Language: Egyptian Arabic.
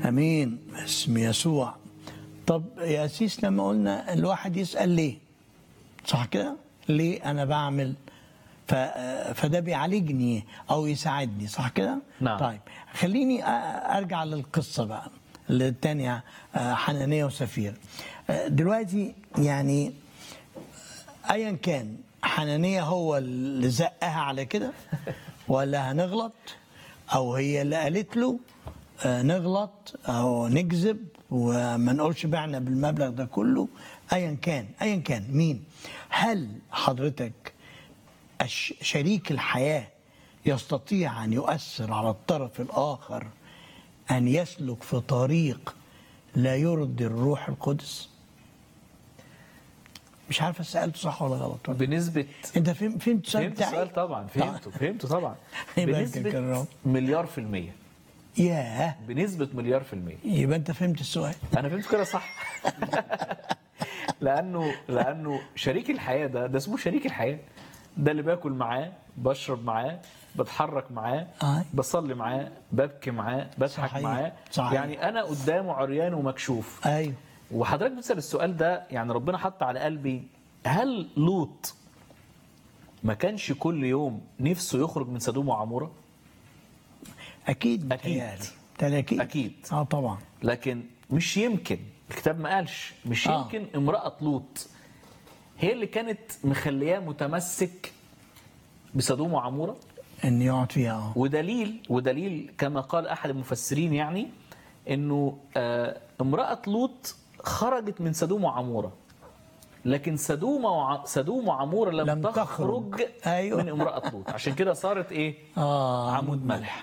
امين اسم يسوع طب يا سيس لما قلنا الواحد يسال ليه صح كده ليه انا بعمل ف... فده بيعالجني او يساعدني صح كده نعم. طيب خليني أ- ارجع للقصه بقى الثانيه حنانيه وسفير آه، دلوقتي يعني ايا كان حنانيه هو اللي زقها على كده ولا هنغلط او هي اللي قالت له آه، نغلط او نكذب وما نقولش بعنا بالمبلغ ده كله ايا كان ايا كان مين هل حضرتك الش- شريك الحياه يستطيع ان يؤثر على الطرف الاخر ان يسلك في طريق لا يرضي الروح القدس مش عارف سالته صح ولا غلط بنسبه انت فهم فهمت السؤال فهمت بتاعي السؤال طبعا فهمته فهمته طبعا يبقى بنسبه كرام. مليار في المية ياه بنسبة مليار في المية يبقى انت فهمت السؤال أنا فهمت كده صح لأنه لأنه شريك الحياة ده ده اسمه شريك الحياة ده اللي باكل معاه بشرب معاه بتحرك معاه آه. بصلي معاه ببكي معاه بضحك صحيح. معاه صحيح. يعني أنا قدامه عريان ومكشوف ايوه وحضرتك بتسأل السؤال ده يعني ربنا حط على قلبي هل لوط ما كانش كل يوم نفسه يخرج من سدوم وعمورة اكيد أكيد. متهيألي. ده اكيد أكيد. اه طبعا لكن مش يمكن الكتاب ما قالش مش آه. يمكن امرأة لوط هي اللي كانت مخلياه متمسك بسدوم وعمورة ان يقعد فيها اه ودليل ودليل كما قال أحد المفسرين يعني إنه آه، امرأة لوط خرجت من سدوم وعمورة لكن سدوم وع... سدوم وعمورة لم, لم تخرج, تخرج. أيوة. من امرأة لوط عشان كده صارت إيه اه عمود ملح